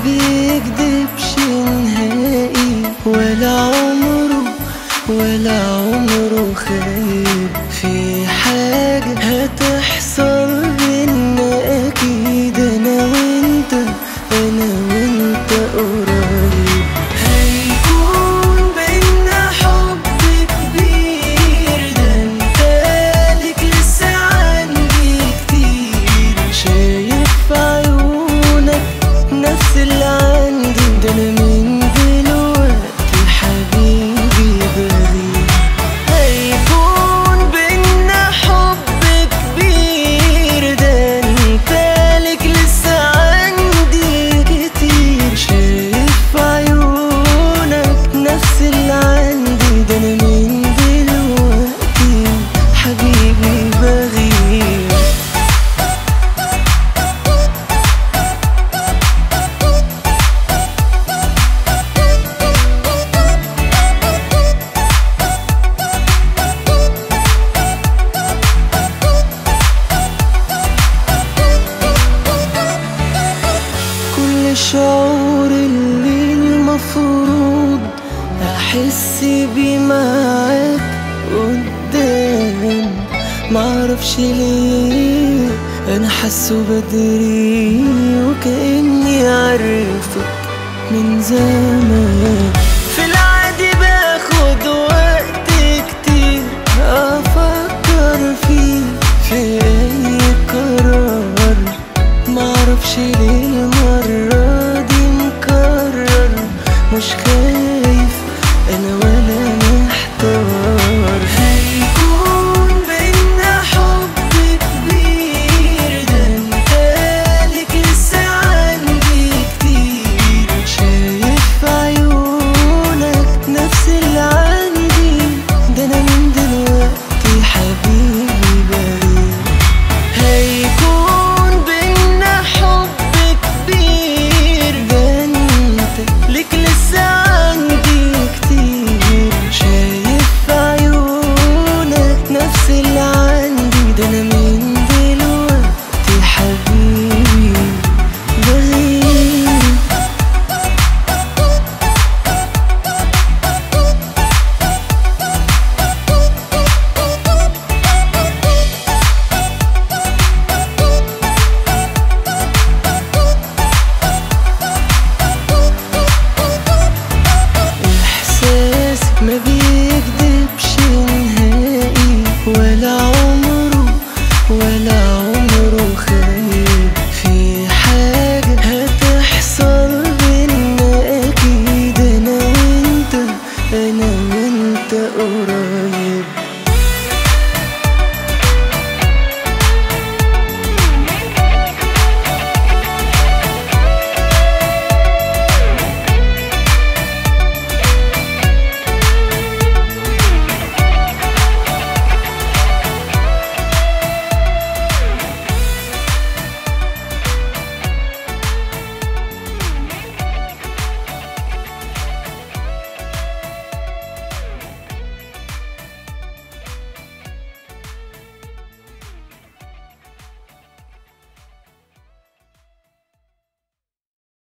بيكدبش نهائي ولا عمره ولا عمره خايب في حاجة هتحصل بينا أكيد أنا وأنت أنا وأنت قريب هيكون بينا حب كبير ده انت ليك لسه عندي كتير شايف في عيونك نفس اللي عندي ده انا من دلوقتي حبيبي بغير هيكون بينا حب كبير ده انت ليك لسه عندي كتير شايف في عيونك نفس اللي عندي ده انا من دلوقتي حبيبي بغير كل الشعور اللي المفروض احس بيه معاك قدام معرفش ليه انا حاسه بدري وكاني عارفك من زمان